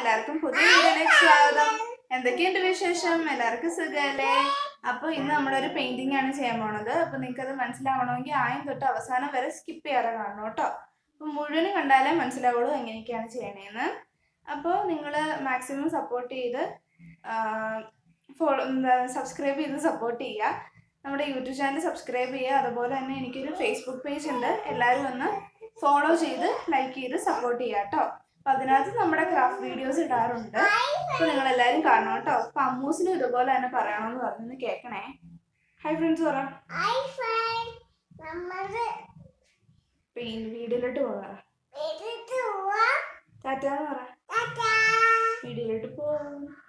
എല്ലാവർക്കും പുതിയ വീഡിയോയിലേക്ക് സ്വാഗതം എന്തൊക്കെയുണ്ട് വിശേഷം എല്ലാവർക്കും സുഖമല്ലേ അപ്പോൾ ഇന്ന് നമ്മളൊരു പെയിന്റിംഗ് ആണ് ചെയ്യാൻ പോണത് അപ്പോൾ നിങ്ങൾക്ക് അത് മനസ്സിലാവണമെങ്കിൽ ആദ്യം തൊട്ട് അവസാനം വരെ സ്കിപ്പ് ചെയ്യാതെ കാണണം കേട്ടോ അപ്പോൾ മുഴുവനും കണ്ടാലേ മനസ്സിലാവുള്ളൂ എങ്ങനെയൊക്കെയാണ് ചെയ്യണേന്ന് അപ്പോൾ നിങ്ങൾ മാക്സിമം സപ്പോർട്ട് ചെയ്ത് ഫോളോ എന്താ സബ്സ്ക്രൈബ് ചെയ്ത് സപ്പോർട്ട് ചെയ്യുക നമ്മുടെ യൂട്യൂബ് ചാനൽ സബ്സ്ക്രൈബ് ചെയ്യുക അതുപോലെ തന്നെ എനിക്കൊരു ഫേസ്ബുക്ക് പേജ് ഉണ്ട് എല്ലാവരും ഒന്ന് ഫോളോ ചെയ്ത് ലൈക്ക് ചെയ്ത് സപ്പോർട്ട് ചെയ്യുക കേട്ടോ അപ്പം അതിനകത്ത് നമ്മുടെ ക്രാഫ്റ്റ് വീഡിയോസ് ഇടാറുണ്ട് അപ്പോൾ നിങ്ങൾ എല്ലാവരും കാണണം കേട്ടോ അപ്പം അമ്മൂസിനും ഇതുപോലെ തന്നെ പറയണമെന്ന് പറഞ്ഞൊന്ന് കേൾക്കണേ ഹൈ ഫ്രണ്ട്സ് പറ ഹായ് ഫ്രണ്ട് നമ്മള് പെയിന്റ് വീഡിയോയിലോട്ട് പോകാറ വീട്ടിൽ പോവാം ടാറ്റാന്ന് പറ ടാറ്റാ വീഡിയോയിലോട്ട് പോകും